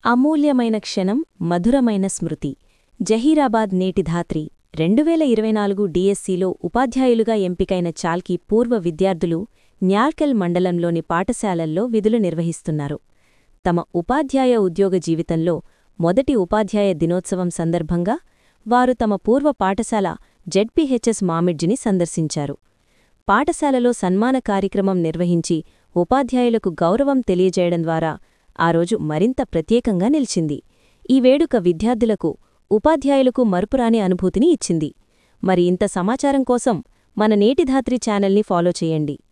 అమూల్యమైన క్షణం మధురమైన స్మృతి జహీరాబాద్ నేటి ధాత్రి రెండు వేల ఇరవై నాలుగు డిఎస్సిలో ఉపాధ్యాయులుగా ఎంపికైన చాల్కి పూర్వ విద్యార్థులు న్యాల్కెల్ మండలంలోని పాఠశాలల్లో విధులు నిర్వహిస్తున్నారు తమ ఉపాధ్యాయ ఉద్యోగ జీవితంలో మొదటి ఉపాధ్యాయ దినోత్సవం సందర్భంగా వారు తమ పూర్వ పాఠశాల జెడ్పీహెచ్ఎస్ మామిడ్జిని సందర్శించారు పాఠశాలలో సన్మాన కార్యక్రమం నిర్వహించి ఉపాధ్యాయులకు గౌరవం తెలియజేయడం ద్వారా ఆ రోజు మరింత ప్రత్యేకంగా నిలిచింది ఈ వేడుక విద్యార్థులకు ఉపాధ్యాయులకు మరుపురాని అనుభూతిని ఇచ్చింది మరి ఇంత సమాచారం కోసం మన నేటి ధాత్రి ఛానల్ని ఫాలో చేయండి